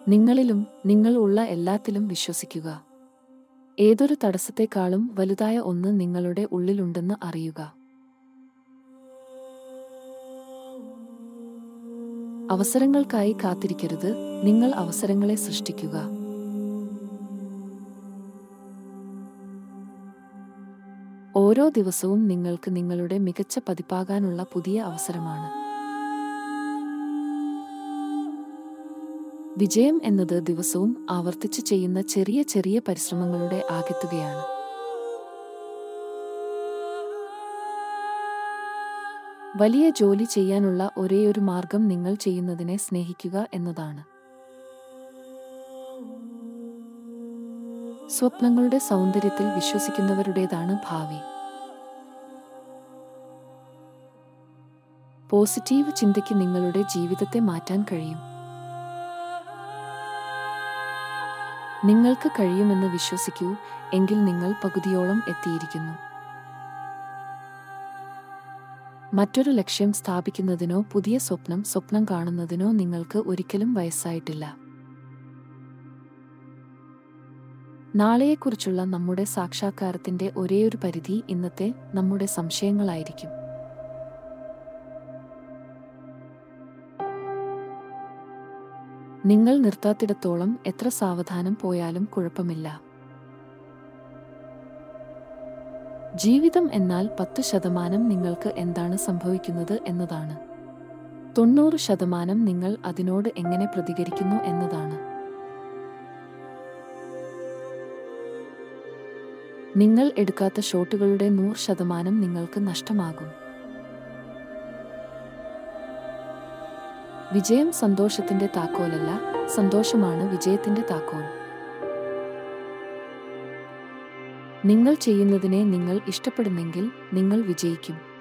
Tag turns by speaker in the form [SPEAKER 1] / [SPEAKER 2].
[SPEAKER 1] നിങ്ങളിലും നിങ്ങൾ ഉള്ള എല്ലാത്തിലും വിശ്വസിക്കുക ഏതൊരു തടസ്സത്തെക്കാളും വലുതായ ഒന്ന് നിങ്ങളുടെ ഉള്ളിലുണ്ടെന്ന് അറിയുക അവസരങ്ങൾക്കായി കാത്തിരിക്കരുത് നിങ്ങൾ അവസരങ്ങളെ സൃഷ്ടിക്കുക ഓരോ ദിവസവും നിങ്ങൾക്ക് നിങ്ങളുടെ മികച്ച പതിപ്പാകാനുള്ള പുതിയ അവസരമാണ് വിജയം എന്നത് ദിവസവും ആവർത്തിച്ച് ചെയ്യുന്ന ചെറിയ ചെറിയ പരിശ്രമങ്ങളുടെ ആകെത്തുകയാണ് വലിയ ജോലി ചെയ്യാനുള്ള ഒരേയൊരു മാർഗം നിങ്ങൾ ചെയ്യുന്നതിനെ സ്നേഹിക്കുക എന്നതാണ് സ്വപ്നങ്ങളുടെ സൗന്ദര്യത്തിൽ വിശ്വസിക്കുന്നവരുടേതാണ് ഭാവി പോസിറ്റീവ് ചിന്തയ്ക്ക് നിങ്ങളുടെ ജീവിതത്തെ മാറ്റാൻ കഴിയും നിങ്ങൾക്ക് കഴിയുമെന്ന് വിശ്വസിക്കൂ എങ്കിൽ നിങ്ങൾ പകുതിയോളം എത്തിയിരിക്കുന്നു മറ്റൊരു ലക്ഷ്യം സ്ഥാപിക്കുന്നതിനോ പുതിയ സ്വപ്നം സ്വപ്നം കാണുന്നതിനോ നിങ്ങൾക്ക് ഒരിക്കലും വയസ്സായിട്ടില്ല നാളെയെക്കുറിച്ചുള്ള നമ്മുടെ സാക്ഷാത്കാരത്തിന്റെ ഒരേയൊരു പരിധി ഇന്നത്തെ നമ്മുടെ സംശയങ്ങളായിരിക്കും നിങ്ങൾ നിർത്താത്തിടത്തോളം എത്ര സാവധാനം പോയാലും കുഴപ്പമില്ല ജീവിതം എന്നാൽ പത്ത് ശതമാനം നിങ്ങൾക്ക് എന്താണ് സംഭവിക്കുന്നത് എന്നതാണ് തൊണ്ണൂറ് ശതമാനം നിങ്ങൾ അതിനോട് എങ്ങനെ പ്രതികരിക്കുന്നു എന്നതാണ് നിങ്ങൾ എടുക്കാത്ത ഷോട്ടുകളുടെ നൂറ് ശതമാനം നിങ്ങൾക്ക് നഷ്ടമാകും വിജയം സന്തോഷത്തിന്റെ താക്കോലല്ല സന്തോഷമാണ് വിജയത്തിന്റെ താക്കോൽ നിങ്ങൾ ചെയ്യുന്നതിനെ നിങ്ങൾ ഇഷ്ടപ്പെടുന്നെങ്കിൽ നിങ്ങൾ വിജയിക്കും